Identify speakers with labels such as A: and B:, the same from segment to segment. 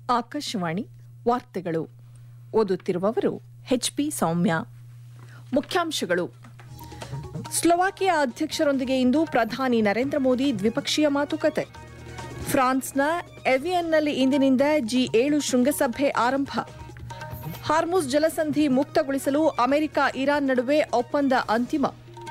A: ಆಕಾಶವಾಣಿ ವಾರ್ತೆಗಳು ಓದುತ್ತಿರುವವರು ಎಚ್ಪಿ ಸೌಮ್ಯ ಮುಖ್ಯಾಂಶಗಳು ಸ್ಲೋವಾಕಿಯಾ ಅಧ್ಯಕ್ಷರೊಂದಿಗೆ ಇಂದು ಪ್ರಧಾನಿ ನರೇಂದ್ರ ಮೋದಿ ದ್ವಿಪಕ್ಷೀಯ ಮಾತುಕತೆ ಫ್ರಾನ್ಸ್ನ ಎವಿಯನ್ನಲ್ಲಿ ಇಂದಿನಿಂದ ಜಿ ಏಳು ಶೃಂಗಸಭೆ ಆರಂಭ ಹಾರ್ಮುಸ್ ಜಲಸಂಧಿ ಮುಕ್ತಗೊಳಿಸಲು ಅಮೆರಿಕ ಇರಾನ್ ನಡುವೆ ಒಪ್ಪಂದ ಅಂತಿಮ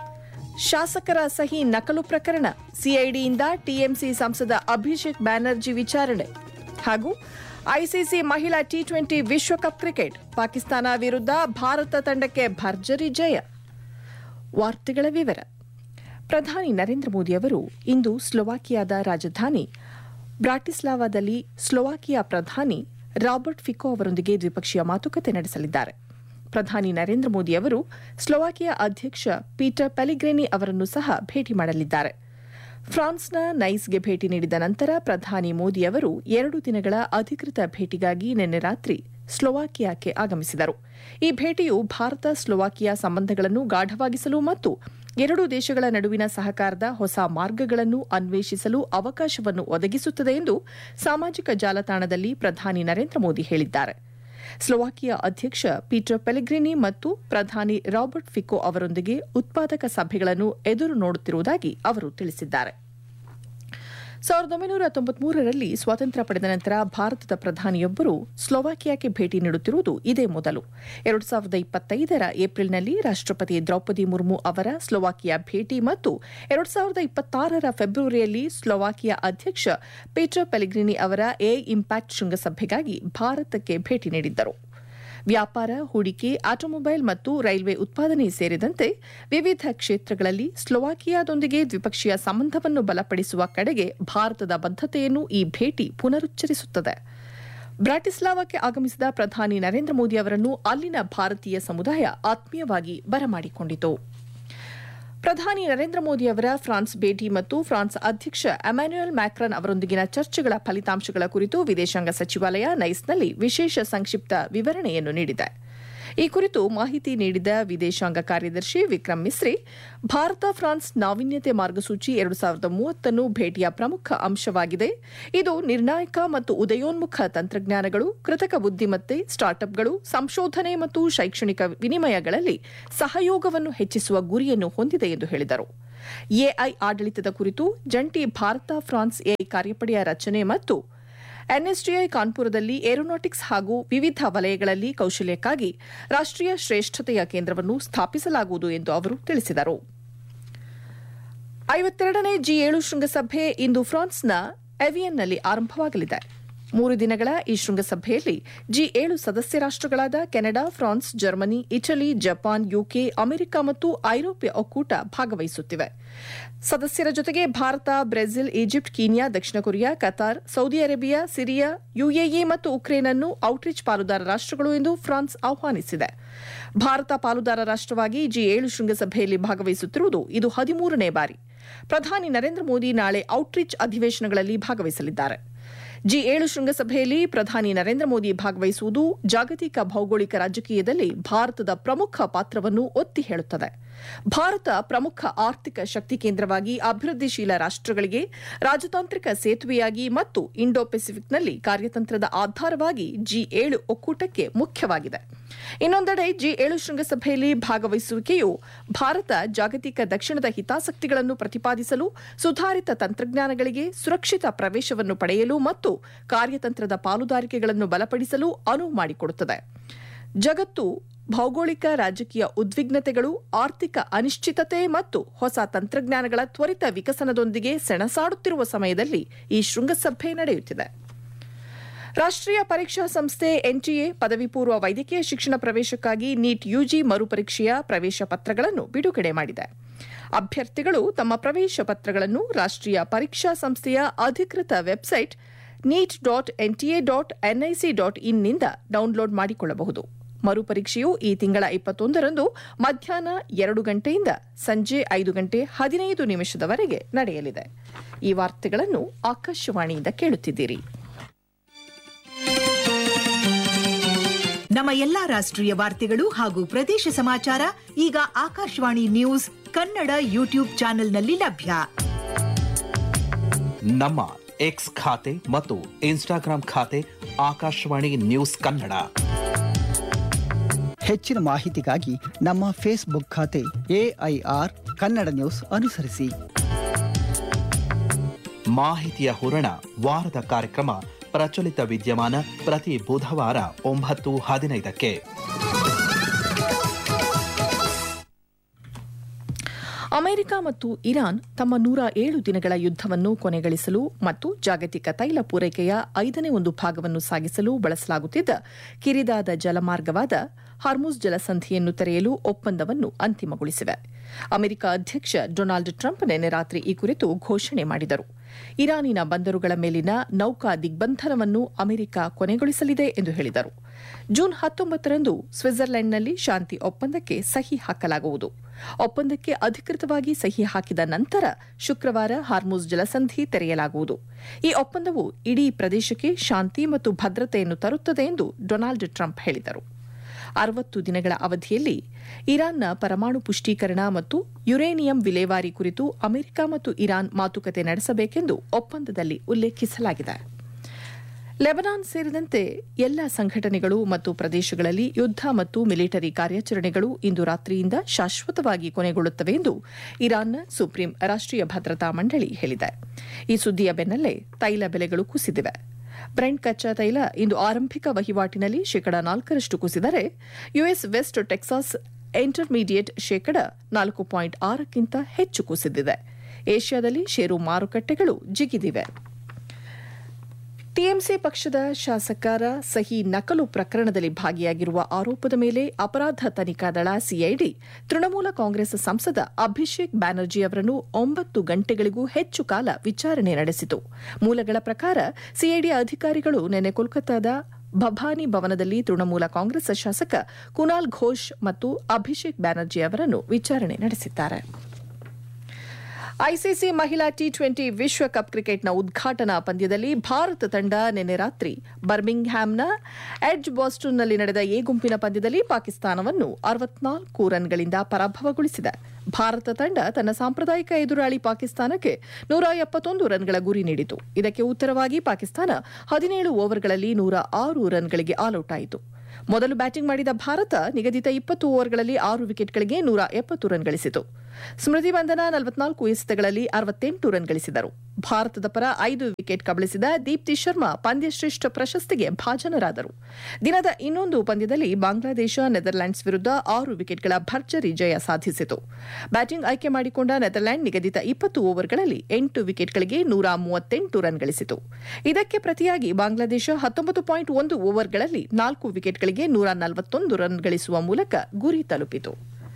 A: ಶಾಸಕರ ಸಹಿ ನಕಲು ಪ್ರಕರಣ ಸಿಐಡಿಯಿಂದ ಟಿಎಂಸಿ ಸಂಸದ ಅಭಿಷೇಕ್ ಬ್ಯಾನರ್ಜಿ ವಿಚಾರಣೆ ಹಾಗೂ ಐಸಿಸಿ ಮಹಿಳಾ ಟಿ ಟ್ವೆಂಟಿ ವಿಶ್ವಕಪ್ ಕ್ರಿಕೆಟ್ ಪಾಕಿಸ್ತಾನ ವಿರುದ್ಧ ಭಾರತ ತಂಡಕ್ಕೆ ಭರ್ಜರಿ ಜಯ ವಾರ್ತೆಗಳ ವಿವರ ಪ್ರಧಾನಿ ನರೇಂದ್ರ ಮೋದಿ ಅವರು ಇಂದು ಸ್ಲೋವಾಕಿಯಾದ ರಾಜಧಾನಿ ಬ್ರಾಟಿಸ್ಲಾವಾದಲ್ಲಿ ಸ್ಲೋವಾಕಿಯಾ ಪ್ರಧಾನಿ ರಾಬರ್ಟ್ ಫಿಕೋ ಅವರೊಂದಿಗೆ ದ್ವಿಪಕ್ಷೀಯ ಮಾತುಕತೆ ನಡೆಸಲಿದ್ದಾರೆ ಪ್ರಧಾನಿ ನರೇಂದ್ರ ಮೋದಿ ಅವರು ಸ್ಲೋವಾಕಿಯಾ ಅಧ್ಯಕ್ಷ ಪೀಟರ್ ಪೆಲಿಗ್ರೇನಿ ಅವರನ್ನು ಸಹ ಭೇಟಿ ಮಾಡಲಿದ್ದಾರೆ ಫ್ರಾನ್ಸ್ನ ನೈಸ್ಗೆ ಭೇಟಿ ನೀಡಿದ ನಂತರ ಪ್ರಧಾನಿ ಮೋದಿ ಅವರು ಎರಡು ದಿನಗಳ ಅಧಿಕೃತ ಭೇಟಿಗಾಗಿ ನಿನ್ನೆ ರಾತ್ರಿ ಸ್ಲೋವಾಕಿಯಾಕ್ಕೆ ಆಗಮಿಸಿದರು ಈ ಭೇಟಿಯು ಭಾರತ ಸ್ಲೋವಾಕಿಯಾ ಸಂಬಂಧಗಳನ್ನು ಗಾಢವಾಗಿಸಲು ಮತ್ತು ಎರಡೂ ದೇಶಗಳ ನಡುವಿನ ಸಹಕಾರದ ಹೊಸ ಮಾರ್ಗಗಳನ್ನು ಅನ್ವೇಷಿಸಲು ಅವಕಾಶವನ್ನು ಒದಗಿಸುತ್ತದೆ ಎಂದು ಸಾಮಾಜಿಕ ಜಾಲತಾಣದಲ್ಲಿ ಪ್ರಧಾನಿ ನರೇಂದ್ರ ಮೋದಿ ಹೇಳಿದ್ದಾರೆ ಸ್ಲೋವಾಕಿಯಾ ಅಧ್ಯಕ್ಷ ಪೀಟರ್ ಪೆಲಿಗ್ರಿನಿ ಮತ್ತು ಪ್ರಧಾನಿ ರಾಬರ್ಟ್ ಫಿಕೋ ಅವರೊಂದಿಗೆ ಉತ್ಪಾದಕ ಸಭೆಗಳನ್ನು ಎದುರು ನೋಡುತ್ತಿರುವುದಾಗಿ ಅವರು ತಿಳಿಸಿದ್ದಾರೆ ಸಾವಿರದ ಒಂಬೈನೂರ ತೊಂಬತ್ಮೂರರಲ್ಲಿ ಸ್ವಾತಂತ್ರ್ಯ ಪಡೆದ ನಂತರ ಭಾರತದ ಪ್ರಧಾನಿಯೊಬ್ಬರು ಸ್ಲೋವಾಕಿಯಾಕ್ಕೆ ಭೇಟಿ ನೀಡುತ್ತಿರುವುದು ಇದೇ ಮೊದಲು ಎರಡು ಸಾವಿರದ ಇಪ್ಪತ್ತೈದರ ಏಪ್ರಿಲ್ನಲ್ಲಿ ರಾಷ್ಟಪತಿ ದ್ರೌಪದಿ ಮುರ್ಮು ಅವರ ಸ್ಲೋವಾಕಿಯಾ ಭೇಟಿ ಮತ್ತು ಎರಡು ಸಾವಿರದ ಇಪ್ಪತ್ತಾರರ ಫೆಬ್ರವರಿಯಲ್ಲಿ ಸ್ಲೋವಾಕಿಯಾ ಅಧ್ಯಕ್ಷ ಪೀಟರ್ ಪೆಲಿಗ್ರಿನಿ ಅವರ ಎ ಇಂಪ್ಯಾಕ್ಟ್ ಶೃಂಗಸಭೆಗಾಗಿ ಭಾರತಕ್ಕೆ ಭೇಟಿ ನೀಡಿದ್ದರು ವ್ಯಾಪಾರ ಹೂಡಿಕೆ ಆಟೋಮೊಬೈಲ್ ಮತ್ತು ರೈಲ್ವೆ ಉತ್ಪಾದನೆ ಸೇರಿದಂತೆ ವಿವಿಧ ಕ್ಷೇತ್ರಗಳಲ್ಲಿ ಸ್ಲೋವಾಕಿಯಾದೊಂದಿಗೆ ದ್ವಿಪಕ್ಷೀಯ ಸಂಬಂಧವನ್ನು ಬಲಪಡಿಸುವ ಕಡೆಗೆ ಭಾರತದ ಬದ್ಧತೆಯನ್ನು ಈ ಭೇಟಿ ಪುನರುಚ್ಚರಿಸುತ್ತದೆ ಬ್ರಾಟಿಸ್ಲಾವಾಕ್ಕೆ ಆಗಮಿಸಿದ ಪ್ರಧಾನಿ ನರೇಂದ್ರ ಮೋದಿ ಅವರನ್ನು ಅಲ್ಲಿನ ಭಾರತೀಯ ಸಮುದಾಯ ಆತ್ಮೀಯವಾಗಿ ಬರಮಾಡಿಕೊಂಡಿತು ಪ್ರಧಾನಿ ನರೇಂದ್ರ ಮೋದಿ ಅವರ ಫ್ರಾನ್ಸ್ ಭೇಟಿ ಮತ್ತು ಫ್ರಾನ್ಸ್ ಅಧ್ಯಕ್ಷ ಅಮ್ಯಾನ್ಯುಯಲ್ ಮ್ಯಾಕ್ರನ್ ಅವರೊಂದಿಗಿನ ಚರ್ಚೆಗಳ ಫಲಿತಾಂಶಗಳ ಕುರಿತು ವಿದೇಶಾಂಗ ಸಚಿವಾಲಯ ನೈಸ್ನಲ್ಲಿ ವಿಶೇಷ ಸಂಕ್ಷಿಪ್ತ ವಿವರಣೆಯನ್ನು ನೀಡಿದೆ ಈ ಕುರಿತು ಮಾಹಿತಿ ನೀಡಿದ ವಿದೇಶಾಂಗ ಕಾರ್ಯದರ್ಶಿ ವಿಕ್ರಮ್ ಮಿಸ್ರಿ ಭಾರತ ಫ್ರಾನ್ಸ್ ನಾವೀನ್ಯತೆ ಮಾರ್ಗಸೂಚಿ ಎರಡು ಸಾವಿರದ ಮೂವತ್ತನ್ನು ಭೇಟಿಯ ಪ್ರಮುಖ ಅಂಶವಾಗಿದೆ ಇದು ನಿರ್ಣಾಯಕ ಮತ್ತು ಉದಯೋನ್ಮುಖ ತಂತ್ರಜ್ಞಾನಗಳು ಕೃತಕ ಬುದ್ದಿಮತ್ತೆ ಸ್ಟಾರ್ಟ್ಅಪ್ಗಳು ಸಂಶೋಧನೆ ಮತ್ತು ಶೈಕ್ಷಣಿಕ ವಿನಿಮಯಗಳಲ್ಲಿ ಸಹಯೋಗವನ್ನು ಹೆಚ್ಚಿಸುವ ಗುರಿಯನ್ನು ಹೊಂದಿದೆ ಎಂದು ಹೇಳಿದರು ಎಐ ಆಡಳಿತದ ಕುರಿತು ಜಂಟಿ ಭಾರತ ಫ್ರಾನ್ಸ್ ಎಐ ಕಾರ್ಯಪಡೆಯ ರಚನೆ ಮತ್ತು ಎನ್ಎಸ್ಡಿಐ ಕಾನ್ಪುರದಲ್ಲಿ ಏರೋನಾಟಿಕ್ಸ್ ಹಾಗೂ ವಿವಿಧ ವಲಯಗಳಲ್ಲಿ ಕೌಶಲ್ಯಕ್ಕಾಗಿ ರಾಷ್ಟೀಯ ಶ್ರೇಷ್ಠತೆಯ ಕೇಂದ್ರವನ್ನು ಸ್ಥಾಪಿಸಲಾಗುವುದು ಎಂದು ಅವರು ತಿಳಿಸಿದರು ಐವತ್ತೆರಡನೇ ಜಿ ಏಳು ಶೃಂಗಸಭೆ ಇಂದು ಫ್ರಾನ್ಸ್ನ ಎವಿಯನ್ನಲ್ಲಿ ಆರಂಭವಾಗಲಿದೆ ಮೂರು ದಿನಗಳ ಈ ಶೃಂಗಸಭೆಯಲ್ಲಿ ಜಿ ಏಳು ಸದಸ್ಯ ರಾಷ್ಟಗಳಾದ Canada France Germany Italy Japan UK America ಮತ್ತು ಐರೋಪ್ಯ ಒಕ್ಕೂಟ ಭಾಗವಹಿಸುತ್ತಿವೆ ಸದಸ್ಯರ ಜೊತೆಗೆ ಭಾರತ ಬ್ರೆಜಿಲ್ ಈಜಿಪ್ಟ್ ಕೀನ್ಯಾ ದಕ್ಷಿಣ Korea Qatar Saudi Arabia Syria UAE ಮತ್ತು ಉಕ್ರೇನ್ ಅನ್ನು ಔಟ್ರೀಚ್ ಪಾಲುದಾರ ರಾಷ್ಟಗಳು ಎಂದು ಫ್ರಾನ್ಸ್ ಆಹ್ವಾನಿಸಿದೆ ಭಾರತ ಪಾಲುದಾರ ರಾಷ್ಟವಾಗಿ ಜಿ ಏಳು ಶೃಂಗಸಭೆಯಲ್ಲಿ ಭಾಗವಹಿಸುತ್ತಿರುವುದು ಇದು ಹದಿಮೂರನೇ ಬಾರಿ ಪ್ರಧಾನಿ ನರೇಂದ್ರ ಮೋದಿ ನಾಳೆ ಔಟ್ರೀಚ್ ಅಧಿವೇಶನಗಳಲ್ಲಿ ಭಾಗವಹಿಸಲಿದ್ದಾರೆ ಜಿ ಏಳು ಶೃಂಗಸಭೆಯಲ್ಲಿ ಪ್ರಧಾನಿ ನರೇಂದ್ರ ಮೋದಿ ಭಾಗವಹಿಸುವುದು ಜಾಗತಿಕ ಭೌಗೋಳಿಕ ರಾಜಕೀಯದಲ್ಲಿ ಭಾರತದ ಪ್ರಮುಖ ಪಾತ್ರವನ್ನು ಒತ್ತಿ ಹೇಳುತ್ತದೆ ಭಾರತ ಪ್ರಮುಖ ಆರ್ಥಿಕ ಶಕ್ತಿ ಕೇಂದ್ರವಾಗಿ ಅಭಿವೃದ್ಧಿಶೀಲ ರಾಷ್ಟಗಳಿಗೆ ರಾಜತಾಂತ್ರಿಕ ಸೇತುವೆಯಾಗಿ ಮತ್ತು ಇಂಡೋ ಪೆಸಿಫಿಕ್ನಲ್ಲಿ ಕಾರ್ಯತಂತ್ರದ ಆಧಾರವಾಗಿ ಜಿ ಏಳು ಒಕ್ಕೂಟಕ್ಕೆ ಮುಖ್ಯವಾಗಿದೆ ಇನ್ನೊಂದೆಡೆ ಜಿ ಏಳು ಶೃಂಗಸಭೆಯಲ್ಲಿ ಭಾಗವಹಿಸುವಿಕೆಯು ಭಾರತ ಜಾಗತಿಕ ದಕ್ಷಿಣದ ಹಿತಾಸಕ್ತಿಗಳನ್ನು ಪ್ರತಿಪಾದಿಸಲು ಸುಧಾರಿತ ತಂತ್ರಜ್ಞಾನಗಳಿಗೆ ಸುರಕ್ಷಿತ ಪ್ರವೇಶವನ್ನು ಪಡೆಯಲು ಮತ್ತು ಕಾರ್ಯತಂತ್ರದ ಪಾಲುದಾರಿಕೆಗಳನ್ನು ಬಲಪಡಿಸಲು ಅನುವು ಮಾಡಿಕೊಡುತ್ತದೆ ಜಗತ್ತು ಭೌಗೋಳಿಕ ರಾಜಕೀಯ ಉದ್ವಿಗ್ನತೆಗಳು ಆರ್ಥಿಕ ಅನಿಶ್ಚಿತತೆ ಮತ್ತು ಹೊಸ ತಂತ್ರಜ್ಞಾನಗಳ ತ್ವರಿತ ವಿಕಸನದೊಂದಿಗೆ ಸೆಣಸಾಡುತ್ತಿರುವ ಸಮಯದಲ್ಲಿ ಈ ಶೃಂಗಸಭೆ ನಡೆಯುತ್ತಿದೆ ರಾಷ್ಟೀಯ ಪರೀಕ್ಷಾ ಸಂಸ್ಥೆ ಎನ್ಟಿಎ ಪದವಿ ಪೂರ್ವ ವೈದ್ಯಕೀಯ ಶಿಕ್ಷಣ ಪ್ರವೇಶಕ್ಕಾಗಿ ನೀಟ್ ಯುಜಿ ಮರುಪರೀಕ್ಷೆಯ ಪ್ರವೇಶ ಪತ್ರಗಳನ್ನು ಬಿಡುಗಡೆ ಮಾಡಿದೆ ಅಭ್ಯರ್ಥಿಗಳು ತಮ್ಮ ಪ್ರವೇಶ ಪತ್ರಗಳನ್ನು ರಾಷ್ಟೀಯ ಪರೀಕ್ಷಾ ಸಂಸ್ಥೆಯ ಅಧಿಕೃತ website NEET dot NTA dot NIC dot ಇನ್ನಿಂದ ಡೌನ್ಲೋಡ್ ಮಾಡಿಕೊಳ್ಳಬಹುದು ಮರುಪರೀಕ್ಷೆಯು ಈ ತಿಂಗಳ ಇಪ್ಪತ್ತೊಂದರಂದು ಮಧ್ಯಾಹ್ನ ಎರಡು ಗಂಟೆಯಿಂದ ಸಂಜೆ ಐದು ಗಂಟೆ ಹದಿನೈದು ನಿಮಿಷದವರೆಗೆ ನಡೆಯಲಿದೆ ಈ ವಾರ್ತೆಗಳನ್ನು ಆಕಾಶವಾಣಿಯಿಂದ ಕೇಳುತ್ತಿದ್ದೀರಿ
B: ನಮ್ಮ ಎಲ್ಲಾ ರಾಷ್ಟ್ರೀಯ ವಾರ್ತೆಗಳು ಹಾಗೂ ಪ್ರದೇಶ ಸಮಾಚಾರ ಈಗ ಆಕಾಶವಾಣಿ ನ್ಯೂಸ್ ಕನ್ನಡ ಯೂಟ್ಯೂಬ್ ಚಾನೆಲ್ನಲ್ಲಿ ಲಭ್ಯ
C: ನಮ್ಮ ಎಕ್ಸ್ ಖಾತೆ ಮತ್ತು ಇನ್ಸ್ಟಾಗ್ರಾಂ ಖಾತೆ ಆಕಾಶವಾಣಿ ನ್ಯೂಸ್ ಕನ್ನಡ
D: ಹೆಚ್ಚಿನ ಮಾಹಿತಿಗಾಗಿ ನಮ್ಮ ಫೇಸ್ಬುಕ್ ಖಾತೆ ಎಐಆರ್ ಕನ್ನಡ ನ್ಯೂಸ್ ಅನುಸರಿಸಿ
C: ಮಾಹಿತಿಯ ಹೂರಣ ವಾರದ ಕಾರ್ಯಕ್ರಮ ಪ್ರಚಲಿತ ವಿದ್ಯಮಾನ ಪ್ರತಿ ಬುಧವಾರ ಒಂಬತ್ತು ಹದಿನೈದಕ್ಕೆ
A: ಅಮೆರಿಕ ಮತ್ತು ಇರಾನ್ ತಮ್ಮ ನೂರ ಏಳು ದಿನಗಳ ಯುದ್ದವನ್ನು ಕೊನೆಗಳಿಸಲು ಮತ್ತು ಜಾಗತಿಕ ತೈಲ ಪೂರೈಕೆಯ ಐದನೇ ಒಂದು ಭಾಗವನ್ನು ಸಾಗಿಸಲು ಬಳಸಲಾಗುತ್ತಿದ್ದ ಕಿರಿದಾದ ಜಲಮಾರ್ಗವಾದ ಹಾರ್ಮುಸ್ ಜಲಸಂಧಿಯನ್ನು ತೆರೆಯಲು ಒಪ್ಪಂದವನ್ನು ಅಂತಿಮಗೊಳಿಸಿವೆ ಅಮೆರಿಕ ಅಧ್ಯಕ್ಷ ಡೊನಾಲ್ಡ್ ಟ್ರಂಪ್ ನಿನ್ನೆ ರಾತ್ರಿ ಈ ಕುರಿತು ಘೋಷಣೆ ಮಾಡಿದರು ಇರಾನಿನ ಬಂದರುಗಳ ಮೇಲಿನ ನೌಕಾ ದಿಗ್ಬಂಧನವನ್ನು ಅಮೆರಿಕ ಕೊನೆಗೊಳಿಸಲಿದೆ ಎಂದು ಹೇಳಿದರು ಜೂನ್ ಹತ್ತೊಂಬತ್ತರಂದು ಸ್ವಿಟ್ಜರ್ಲೆಂಡ್ನಲ್ಲಿ ಶಾಂತಿ ಒಪ್ಪಂದಕ್ಕೆ ಸಹಿ ಹಾಕಲಾಗುವುದು ಒಪ್ಪಂದಕ್ಕೆ ಅಧಿಕೃತವಾಗಿ ಸಹಿ ಹಾಕಿದ ನಂತರ ಶುಕ್ರವಾರ ಹಾರ್ಮುಸ್ ಜಲಸಂಧಿ ತೆರೆಯಲಾಗುವುದು ಈ ಒಪ್ಪಂದವು ಇಡೀ ಪ್ರದೇಶಕ್ಕೆ ಶಾಂತಿ ಮತ್ತು ಭದ್ರತೆಯನ್ನು ತರುತ್ತದೆ ಎಂದು ಡೊನಾಲ್ಡ್ ಟ್ರಂಪ್ ಹೇಳಿದರು ಅರವತ್ತು ದಿನಗಳ ಅವಧಿಯಲ್ಲಿ ಇರಾನ್ನ ಪರಮಾಣು ಪುಷ್ಟೀಕರಣ ಮತ್ತು ಯುರೇನಿಯಂ ವಿಲೇವಾರಿ ಕುರಿತು ಅಮೆರಿಕ ಮತ್ತು ಇರಾನ್ ಮಾತುಕತೆ ನಡೆಸಬೇಕೆಂದು ಒಪ್ಪಂದದಲ್ಲಿ ಉಲ್ಲೇಖಿಸಲಾಗಿದೆ ಲೆಬನಾನ್ ಸೇರಿದಂತೆ ಎಲ್ಲ ಸಂಘಟನೆಗಳು ಮತ್ತು ಪ್ರದೇಶಗಳಲ್ಲಿ ಯುದ್ಧ ಮತ್ತು ಮಿಲಿಟರಿ ಕಾರ್ಯಾಚರಣೆಗಳು ಇಂದು ರಾತ್ರಿಯಿಂದ ಶಾಶ್ವತವಾಗಿ ಕೊನೆಗೊಳ್ಳುತ್ತವೆ ಎಂದು ಇರಾನ್ನ ಸುಪ್ರೀಂ ರಾಷ್ಟ್ರೀಯ ಭದ್ರತಾ ಮಂಡಳಿ ಹೇಳಿದೆ ಈ ಸುದ್ದಿಯ ಬೆನ್ನಲ್ಲೇ ತೈಲ ಬೆಲೆಗಳು ಕುಸಿದಿವೆ ಬ್ರೆಂಟ್ ಕಚ್ಚಾ ತೈಲ ಇಂದು ಆರಂಭಿಕ ವಹಿವಾಟಿನಲ್ಲಿ ಶೇಕಡ ನಾಲ್ಕರಷ್ಟು ಕುಸಿದರೆ ಯುಎಸ್ ವೆಸ್ಟ್ ಟೆಕ್ಸಾಸ್ ಇಂಟರ್ಮೀಡಿಯೇಟ್ ಶೇಕಡ ನಾಲ್ಕು ಪಾಯಿಂಟ್ ಆರಕ್ಕಿಂತ ಹೆಚ್ಚು ಕುಸಿದಿದೆ ಏಷ್ಯಾದಲ್ಲಿ ಷೇರು ಮಾರುಕಟ್ಟೆಗಳು ಜಿಗಿದಿವೆ ಟಿಎಂಸಿ ಪಕ್ಷದ ಶಾಸಕರ ಸಹಿ ನಕಲು ಪ್ರಕರಣದಲ್ಲಿ ಭಾಗಿಯಾಗಿರುವ ಆರೋಪದ ಮೇಲೆ ಅಪರಾಧ ತನಿಖಾ ದಳ ಸಿಐಡಿ ತೃಣಮೂಲ ಕಾಂಗ್ರೆಸ್ ಸಂಸದ ಅಭಿಷೇಕ್ ಬ್ಯಾನರ್ಜಿ ಅವರನ್ನು ಒಂಬತ್ತು ಗಂಟೆಗಳಿಗೂ ಹೆಚ್ಚು ಕಾಲ ವಿಚಾರಣೆ ನಡೆಸಿತು ಮೂಲಗಳ ಪ್ರಕಾರ ಸಿಐಡಿ ಅಧಿಕಾರಿಗಳು ನಿನ್ನೆ ಕೋಲ್ಕತ್ತಾದ ಭವಾನಿ ಭವನದಲ್ಲಿ ತೃಣಮೂಲ ಕಾಂಗ್ರೆಸ್ ಶಾಸಕ ಕುನಾಲ್ ಘೋಷ್ ಮತ್ತು ಅಭಿಷೇಕ್ ಬ್ಯಾನರ್ಜಿ ಅವರನ್ನು ವಿಚಾರಣೆ ನಡೆಸಿದ್ದಾರೆ ಐಸಿಸಿ ಮಹಿಳಾ ಟಿ ಟ್ವೆಂಟಿ ವಿಶ್ವಕಪ್ ಕ್ರಿಕೆಟ್ನ ಉದ್ಘಾಟನಾ ಪಂದ್ಯದಲ್ಲಿ ಭಾರತ ತಂಡ ನಿನ್ನೆ ರಾತ್ರಿ ಬರ್ಮಿಂಗ್ಹ್ಯಾಮ್ನ ಎಡ್ಜ್ ಬಾಸ್ಟನ್ನಲ್ಲಿ ನಡೆದ ಎ ಗುಂಪಿನ ಪಂದ್ಯದಲ್ಲಿ ಪಾಕಿಸ್ತಾನವನ್ನು ಅರವತ್ನಾಲ್ಕು ರನ್ಗಳಿಂದ ಪರಾಭವಗೊಳಿಸಿದೆ ಭಾರತ ತಂಡ ತನ್ನ ಸಾಂಪ್ರದಾಯಿಕ ಎದುರಾಳಿ ಪಾಕಿಸ್ತಾನಕ್ಕೆ ನೂರ ಎಪ್ಪತ್ತೊಂದು ರನ್ಗಳ ಗುರಿ ನೀಡಿತು ಇದಕ್ಕೆ ಉತ್ತರವಾಗಿ ಪಾಕಿಸ್ತಾನ ಹದಿನೇಳು ಓವರ್ಗಳಲ್ಲಿ ನೂರ ಆರು ರನ್ಗಳಿಗೆ ಆಲ್ಔಟ್ ಆಯಿತು ಮೊದಲು ಬ್ಯಾಟಿಂಗ್ ಮಾಡಿದ ಭಾರತ ನಿಗದಿತ ಇಪ್ಪತ್ತು ಓವರ್ಗಳಲ್ಲಿ ಆರು ವಿಕೆಟ್ಗಳಿಗೆ ನೂರ ಎಪ್ಪತ್ತು ರನ್ ಗಳಿಸಿತು ಸ್ಮೃತಿ ಬಂಧನ ನಲವತ್ನಾಲ್ಕು ಎಸೆತಗಳಲ್ಲಿ ಅರವತ್ತೆಂಟು ರನ್ ಗಳಿಸಿದರು ಭಾರತದ ಪರ ಐದು ವಿಕೆಟ್ ಕಬಳಿಸಿದ ದೀಪ್ತಿ ಶರ್ಮಾ ಪಂದ್ಯಶ್ರೇಷ್ಠ ಪ್ರಶಸ್ತಿಗೆ ಭಾಜನರಾದರು ದಿನದ ಇನ್ನೊಂದು ಪಂದ್ಯದಲ್ಲಿ ಬಾಂಗ್ಲಾದೇಶ ನೆದರ್ಲ್ಯಾಂಡ್ಸ್ ವಿರುದ್ಧ ಆರು ವಿಕೆಟ್ಗಳ ಭರ್ಜರಿ ಜಯ ಸಾಧಿಸಿತು ಬ್ಯಾಟಿಂಗ್ ಆಯ್ಕೆ ಮಾಡಿಕೊಂಡ ನೆದರ್ಲ್ಯಾಂಡ್ ನಿಗದಿತ ಇಪ್ಪತ್ತು ಓವರ್ಗಳಲ್ಲಿ ಎಂಟು ವಿಕೆಟ್ಗಳಿಗೆ ನೂರ ಮೂವತ್ತೆಂಟು ರನ್ ಗಳಿಸಿತು ಇದಕ್ಕೆ ಪ್ರತಿಯಾಗಿ ಬಾಂಗ್ಲಾದೇಶ ಹತ್ತೊಂಬತ್ತು ಪಾಯಿಂಟ್ ಒಂದು ಓವರ್ಗಳಲ್ಲಿ ನಾಲ್ಕು ವಿಕೆಟ್ಗಳಿಗೆ ನೂರ ನಲವತ್ತೊಂದು ರನ್ ಗಳಿಸುವ ಮೂಲಕ ಗುರಿ ತಲುಪಿತು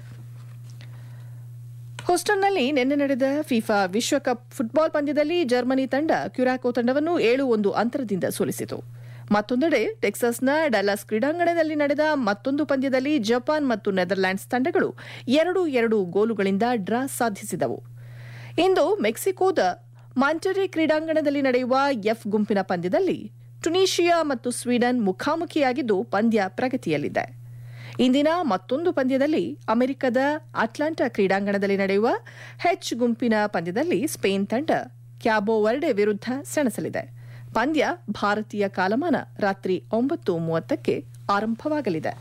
A: ಹೂಸ್ಟನ್ನಲ್ಲಿ ನಿನ್ನೆ ನಡೆದ ಫಿಫಾ ವಿಶ್ವಕಪ್ ಫುಟ್ಬಾಲ್ ಪಂದ್ಯದಲ್ಲಿ ಜರ್ಮನಿ ತಂಡ ಕ್ಯುರಾಕೋ ತಂಡವನ್ನು ಏಳು ಒಂದು ಅಂತರದಿಂದ ಸೋಲಿಸಿತು ಮತ್ತೊಂದೆಡೆ ಟೆಕ್ಸಾಸ್ನ ಡಲಾಸ್ ಕ್ರೀಡಾಂಗಣದಲ್ಲಿ ನಡೆದ ಮತ್ತೊಂದು ಪಂದ್ಯದಲ್ಲಿ ಜಪಾನ್ ಮತ್ತು ನೆದರ್ಲ್ಯಾಂಡ್ಸ್ ತಂಡಗಳು ಎರಡು ಎರಡು ಗೋಲುಗಳಿಂದ ಡ್ರಾ ಸಾಧಿಸಿದವು ಇಂದು ಮೆಕ್ಸಿಕೋದ ಮಾಂಟರಿ ಕ್ರೀಡಾಂಗಣದಲ್ಲಿ ನಡೆಯುವ ಎಫ್ ಗುಂಪಿನ ಪಂದ್ಯದಲ್ಲಿ ಟುನೀಷಿಯಾ ಮತ್ತು ಸ್ವೀಡನ್ ಮುಖಾಮುಖಿಯಾಗಿದ್ದು ಪಂದ್ಯ ಪ್ರಗತಿಯಲ್ಲಿದೆ ಇಂದಿನ ಮತ್ತೊಂದು ಪಂದ್ಯದಲ್ಲಿ ಅಮೆರಿಕದ ಅಟ್ಲಾಂಟಾ ಕ್ರೀಡಾಂಗಣದಲ್ಲಿ ನಡೆಯುವ ಹೆಚ್ ಗುಂಪಿನ ಪಂದ್ಯದಲ್ಲಿ ಸ್ಪೇನ್ ತಂಡ ಕ್ಯಾಬೋ ವರ್ಡೆ ವಿರುದ್ಧ ಸೆಣಸಲಿದೆ ಪಂದ್ಯ ಭಾರತೀಯ ಕಾಲಮಾನ ರಾತ್ರಿ ಒಂಬತ್ತು ಮೂವತ್ತಕ್ಕೆ ಆರಂಭವಾಗಲಿದೆ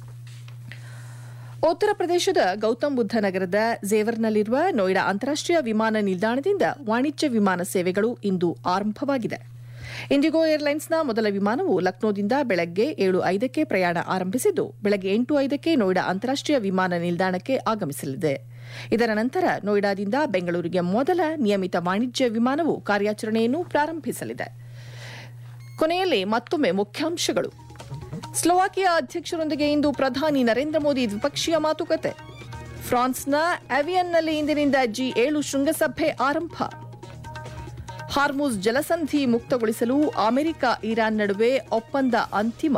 A: ಉತ್ತರ ಪ್ರದೇಶದ ಗೌತಮ್ ಬುದ್ಧ ನಗರದ ಝೇವರ್ನಲ್ಲಿರುವ ನೋಯ್ಡಾ ಅಂತಾರಾಷ್ಟೀಯ ವಿಮಾನ ನಿಲ್ದಾಣದಿಂದ ವಾಣಿಜ್ಯ ವಿಮಾನ ಸೇವೆಗಳು ಇಂದು ಆರಂಭವಾಗಿದೆ ಇಂಡಿಗೋ ಏರ್ಲೈನ್ಸ್ನ ಮೊದಲ ವಿಮಾನವು ಲಕ್ನೋದಿಂದ ಬೆಳಗ್ಗೆ ಏಳು ಐದಕ್ಕೆ ಪ್ರಯಾಣ ಆರಂಭಿಸಿದ್ದು ಬೆಳಗ್ಗೆ ಎಂಟು ಐದಕ್ಕೆ ನೋಯ್ಡಾ ಅಂತಾರಾಷ್ಟೀಯ ವಿಮಾನ ನಿಲ್ದಾಣಕ್ಕೆ ಆಗಮಿಸಲಿದೆ ಇದರ ನಂತರ ನೋಯ್ಡಾದಿಂದ ಬೆಂಗಳೂರಿಗೆ ಮೊದಲ ನಿಯಮಿತ ವಾಣಿಜ್ಯ ವಿಮಾನವು ಕಾರ್ಯಾಚರಣೆಯನ್ನು ಪ್ರಾರಂಭಿಸಲಿದೆ ಕೊನೆಯಲ್ಲಿ ಮತ್ತೊಮ್ಮೆ ಮುಖ್ಯಾಂಶಗಳು ಸ್ಲೋವಾಕಿಯಾ ಅಧ್ಯಕ್ಷರೊಂದಿಗೆ ಇಂದು ಪ್ರಧಾನಿ ನರೇಂದ್ರ ಮೋದಿ ದ್ವಿಪಕ್ಷೀಯ ಮಾತುಕತೆ ಫ್ರಾನ್ಸ್ನ ಅವಿಯನ್ನಲ್ಲಿ ಇಂದಿನಿಂದ ಜಿ ಏಳು ಶೃಂಗಸಭೆ ಆರಂಭ ಹಾರ್ಮುಸ್ ಜಲಸಂಧಿ ಮುಕ್ತಗೊಳಿಸಲು ಅಮೆರಿಕ ಇರಾನ್ ನಡುವೆ ಒಪ್ಪಂದ ಅಂತಿಮ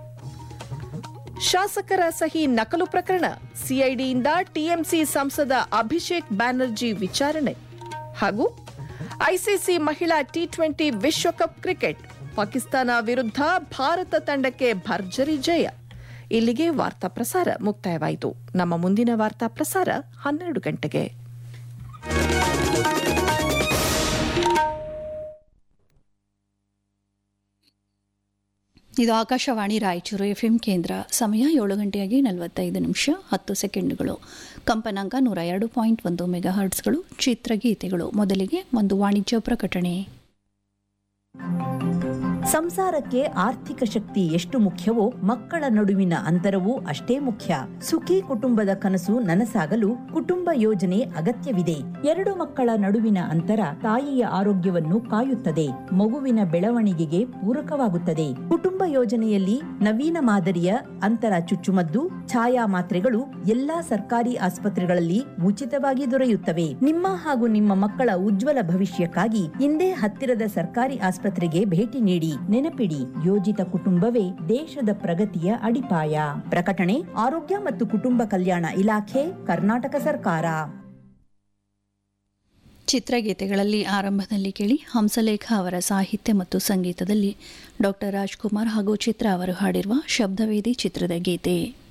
A: ಶಾಸಕರ ಸಹಿ ನಕಲು ಪ್ರಕರಣ ಸಿಐಡಿಯಿಂದ ಟಿಎಂಸಿ ಸಂಸದ ಅಭಿಷೇಕ್ ಬ್ಯಾನರ್ಜಿ ವಿಚಾರಣೆ ಹಾಗೂ ಐಸಿಸಿ ಮಹಿಳಾ ಟಿ ಟ್ವೆಂಟಿ ವಿಶ್ವಕಪ್ ಕ್ರಿಕೆಟ್ ಪಾಕಿಸ್ತಾನ ವಿರುದ್ಧ ಭಾರತ ತಂಡಕ್ಕೆ ಭರ್ಜರಿ ಜಯ ಇಲ್ಲಿಗೆ ವಾರ್ತಾ ಪ್ರಸಾರ ಮುಕ್ತಾಯವಾಯಿತು ನಮ್ಮ ಮುಂದಿನ ವಾರ್ತಾ ಪ್ರಸಾರ ಹನ್ನೆರಡು ಗಂಟೆಗೆ
E: ಇದು ಆಕಾಶವಾಣಿ ರಾಯಚೂರು ಎಫ್ ಎಂ ಕೇಂದ್ರ ಸಮಯ ಏಳು ಗಂಟೆಯಾಗಿ ನಲವತ್ತೈದು ನಿಮಿಷ ಹತ್ತು ಸೆಕೆಂಡುಗಳು ಕಂಪನಾಂಕ ನೂರ ಎರಡು ಪಾಯಿಂಟ್ ಒಂದು ಮೆಗಾ ಹರ್ಟ್ಸ್ಗಳು ಚಿತ್ರಗೀತೆಗಳು ಮೊದಲಿಗೆ ಒಂದು ವಾಣಿಜ್ಯ ಪ್ರಕಟಣೆ
F: ಸಂಸಾರಕ್ಕೆ ಆರ್ಥಿಕ ಶಕ್ತಿ ಎಷ್ಟು ಮುಖ್ಯವೋ ಮಕ್ಕಳ ನಡುವಿನ ಅಂತರವೂ ಅಷ್ಟೇ ಮುಖ್ಯ ಸುಖಿ ಕುಟುಂಬದ ಕನಸು ನನಸಾಗಲು ಕುಟುಂಬ ಯೋಜನೆ ಅಗತ್ಯವಿದೆ ಎರಡು ಮಕ್ಕಳ ನಡುವಿನ ಅಂತರ ತಾಯಿಯ ಆರೋಗ್ಯವನ್ನು ಕಾಯುತ್ತದೆ ಮಗುವಿನ ಬೆಳವಣಿಗೆಗೆ ಪೂರಕವಾಗುತ್ತದೆ ಕುಟುಂಬ ಯೋಜನೆಯಲ್ಲಿ ನವೀನ ಮಾದರಿಯ ಅಂತರ ಚುಚ್ಚುಮದ್ದು ಛಾಯಾ ಮಾತ್ರೆಗಳು ಎಲ್ಲಾ ಸರ್ಕಾರಿ ಆಸ್ಪತ್ರೆಗಳಲ್ಲಿ ಉಚಿತವಾಗಿ ದೊರೆಯುತ್ತವೆ ನಿಮ್ಮ ಹಾಗೂ ನಿಮ್ಮ ಮಕ್ಕಳ ಉಜ್ವಲ ಭವಿಷ್ಯಕ್ಕಾಗಿ ಇಂದೇ ಹತ್ತಿರದ ಸರ್ಕಾರಿ ಆಸ್ಪತ್ರೆಗೆ ಭೇಟಿ ನೀಡಿ ನೆನಪಿಡಿ ಯೋಜಿತ ಕುಟುಂಬವೇ ದೇಶದ ಪ್ರಗತಿಯ ಅಡಿಪಾಯ ಪ್ರಕಟಣೆ ಆರೋಗ್ಯ ಮತ್ತು ಕುಟುಂಬ ಕಲ್ಯಾಣ ಇಲಾಖೆ ಕರ್ನಾಟಕ ಸರ್ಕಾರ
E: ಚಿತ್ರಗೀತೆಗಳಲ್ಲಿ ಆರಂಭದಲ್ಲಿ ಕೇಳಿ ಹಂಸಲೇಖ ಅವರ ಸಾಹಿತ್ಯ ಮತ್ತು ಸಂಗೀತದಲ್ಲಿ ಡಾಕ್ಟರ್ ರಾಜ್ಕುಮಾರ್ ಹಾಗೂ ಚಿತ್ರ ಅವರು ಹಾಡಿರುವ ಶಬ್ದವೇದಿ ಚಿತ್ರದ ಗೀತೆ